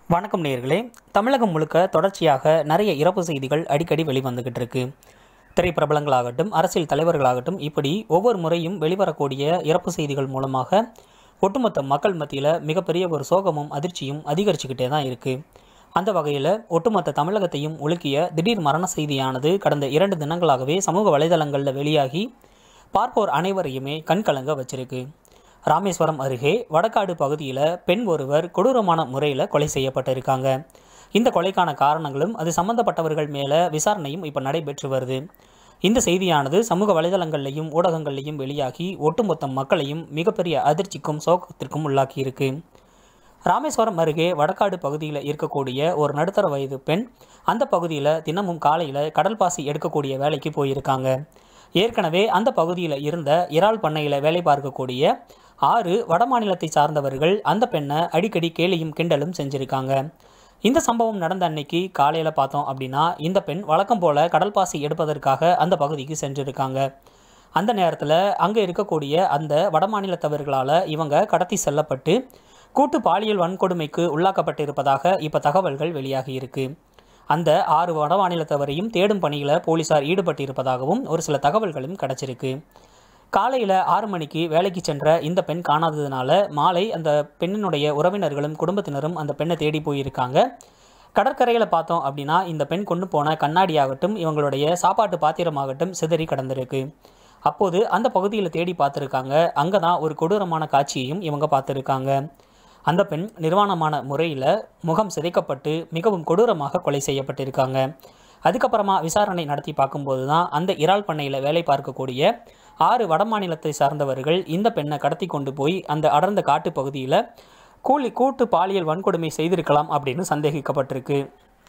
வணக்கம் நேயர்களே தமிழகம் முழுக்க தொடர்ச்சியாக நிறைய இறப்பு செய்திகள் அடிக்கடி வெளிவந்துகிட்டு இருக்கு திரைப்பிரபலங்களாகட்டும் அரசியல் தலைவர்களாகட்டும் இப்படி ஒவ்வொரு முறையும் வெளிவரக்கூடிய இறப்பு செய்திகள் மூலமாக ஒட்டுமொத்த மக்கள் மத்தியில் மிகப்பெரிய ஒரு சோகமும் அதிர்ச்சியும் அதிகரிச்சுக்கிட்டே தான் இருக்கு அந்த வகையில் ஒட்டுமொத்த தமிழகத்தையும் உலுக்கிய திடீர் மரண செய்தியானது கடந்த இரண்டு தினங்களாகவே சமூக வலைதளங்களில் வெளியாகி பார்ப்போர் அனைவரையுமே கண்கலங்க வச்சிருக்கு ராமேஸ்வரம் அருகே வடக்காடு பகுதியில் பெண் ஒருவர் கொடூரமான முறையில் கொலை செய்யப்பட்டிருக்காங்க இந்த கொலைக்கான காரணங்களும் அது சம்பந்தப்பட்டவர்கள் மேலே விசாரணையும் இப்போ நடைபெற்று வருது இந்த செய்தியானது சமூக வலைதளங்கள்லையும் ஊடகங்கள்லையும் வெளியாகி ஒட்டுமொத்த மக்களையும் மிகப்பெரிய அதிர்ச்சிக்கும் சோகத்திற்கும் உள்ளாக்கி இருக்கு ராமேஸ்வரம் அருகே வடக்காடு பகுதியில் இருக்கக்கூடிய ஒரு நடுத்தர வயது பெண் அந்த பகுதியில் தினமும் காலையில் கடல் பாசி எடுக்கக்கூடிய வேலைக்கு போயிருக்காங்க ஏற்கனவே அந்த பகுதியில் இருந்த இறால் பண்ணையில் வேலை பார்க்கக்கூடிய ஆறு வடமாநிலத்தை சார்ந்தவர்கள் அந்த பெண்ணை அடிக்கடி கேலியும் கிண்டலும் செஞ்சுருக்காங்க இந்த சம்பவம் நடந்த அன்னைக்கு காலையில் பார்த்தோம் அப்படின்னா இந்த பெண் வழக்கம் போல் கடல் பாசி எடுப்பதற்காக அந்த பகுதிக்கு சென்றிருக்காங்க அந்த நேரத்தில் அங்கே இருக்கக்கூடிய அந்த வடமாநிலத்தவர்களால் இவங்க கடத்தி செல்லப்பட்டு கூட்டு பாலியல் வன்கொடுமைக்கு உள்ளாக்கப்பட்டிருப்பதாக இப்போ தகவல்கள் வெளியாகி இருக்கு அந்த ஆறு வடமாநிலத்தவரையும் தேடும் பணியில் போலீசார் ஈடுபட்டிருப்பதாகவும் ஒரு சில தகவல்களும் கிடைச்சிருக்கு காலையில் ஆறு மணிக்கு வேலைக்கு சென்ற இந்த பெண் காணாததுனால மாலை அந்த பெண்ணினுடைய உறவினர்களும் குடும்பத்தினரும் அந்த பெண்ணை தேடி போயிருக்காங்க கடற்கரையில் பார்த்தோம் அப்படின்னா இந்த பெண் கொண்டு போன கண்ணாடியாகட்டும் இவங்களுடைய சாப்பாட்டு பாத்திரமாகட்டும் சிதறி கிடந்திருக்கு அப்போது அந்த பகுதியில் தேடி பார்த்துருக்காங்க அங்கே தான் ஒரு கொடூரமான காட்சியையும் இவங்க பார்த்துருக்காங்க அந்த பெண் நிர்வாணமான முறையில் முகம் சிதைக்கப்பட்டு மிகவும் கொடூரமாக கொலை செய்யப்பட்டிருக்காங்க அதுக்கப்புறமா விசாரணை நடத்தி பார்க்கும்போது தான் அந்த இறால் பண்ணையில் வேலை பார்க்கக்கூடிய ஆறு வடமாநிலத்தை சார்ந்தவர்கள் இந்த பெண்ணை கடத்தி கொண்டு போய் அந்த அடர்ந்த காட்டு பகுதியில் கூலி கூட்டு பாலியல் வன்கொடுமை செய்திருக்கலாம் அப்படின்னு சந்தேகிக்கப்பட்டிருக்கு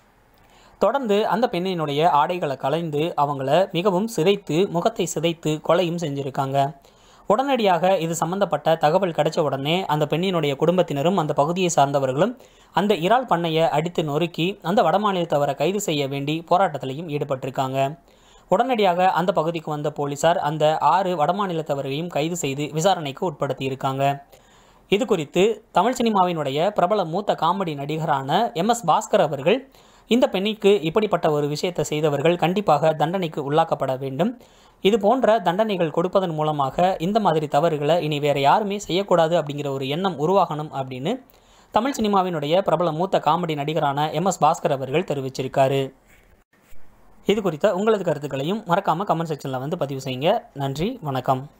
தொடர்ந்து அந்த பெண்ணினுடைய ஆடைகளை கலைந்து அவங்கள மிகவும் சிதைத்து முகத்தை சிதைத்து கொலையும் செஞ்சுருக்காங்க உடனடியாக இது சம்பந்தப்பட்ட தகவல் கிடைச்ச உடனே அந்த பெண்ணினுடைய குடும்பத்தினரும் அந்த பகுதியை சார்ந்தவர்களும் அந்த இறால் பண்ணையை அடித்து நொறுக்கி அந்த வடமாநிலத்தவரை கைது செய்ய வேண்டி போராட்டத்திலையும் ஈடுபட்டிருக்காங்க உடனடியாக அந்த பகுதிக்கு வந்த போலீசார் அந்த ஆறு வடமாநிலத்தவரையும் கைது செய்து விசாரணைக்கு உட்படுத்தியிருக்காங்க இது குறித்து தமிழ் சினிமாவினுடைய பிரபல மூத்த காமெடி நடிகரான எம் எஸ் பாஸ்கர் அவர்கள் இந்த பெண்ணிற்கு இப்படிப்பட்ட ஒரு விஷயத்தை செய்தவர்கள் கண்டிப்பாக தண்டனைக்கு உள்ளாக்கப்பட வேண்டும் இது போன்ற தண்டனைகள் கொடுப்பதன் மூலமாக இந்த மாதிரி தவறுகளை இனி வேறு யாருமே செய்யக்கூடாது அப்படிங்கிற ஒரு எண்ணம் உருவாகணும் அப்படின்னு தமிழ் சினிமாவினுடைய பிரபல மூத்த காமெடி நடிகரான எம் எஸ் பாஸ்கர் அவர்கள் தெரிவிச்சிருக்காரு இது குறித்த உங்களது கருத்துக்களையும் மறக்காமல் கமெண்ட் செக்ஷனில் வந்து பதிவு செய்யுங்க நன்றி வணக்கம்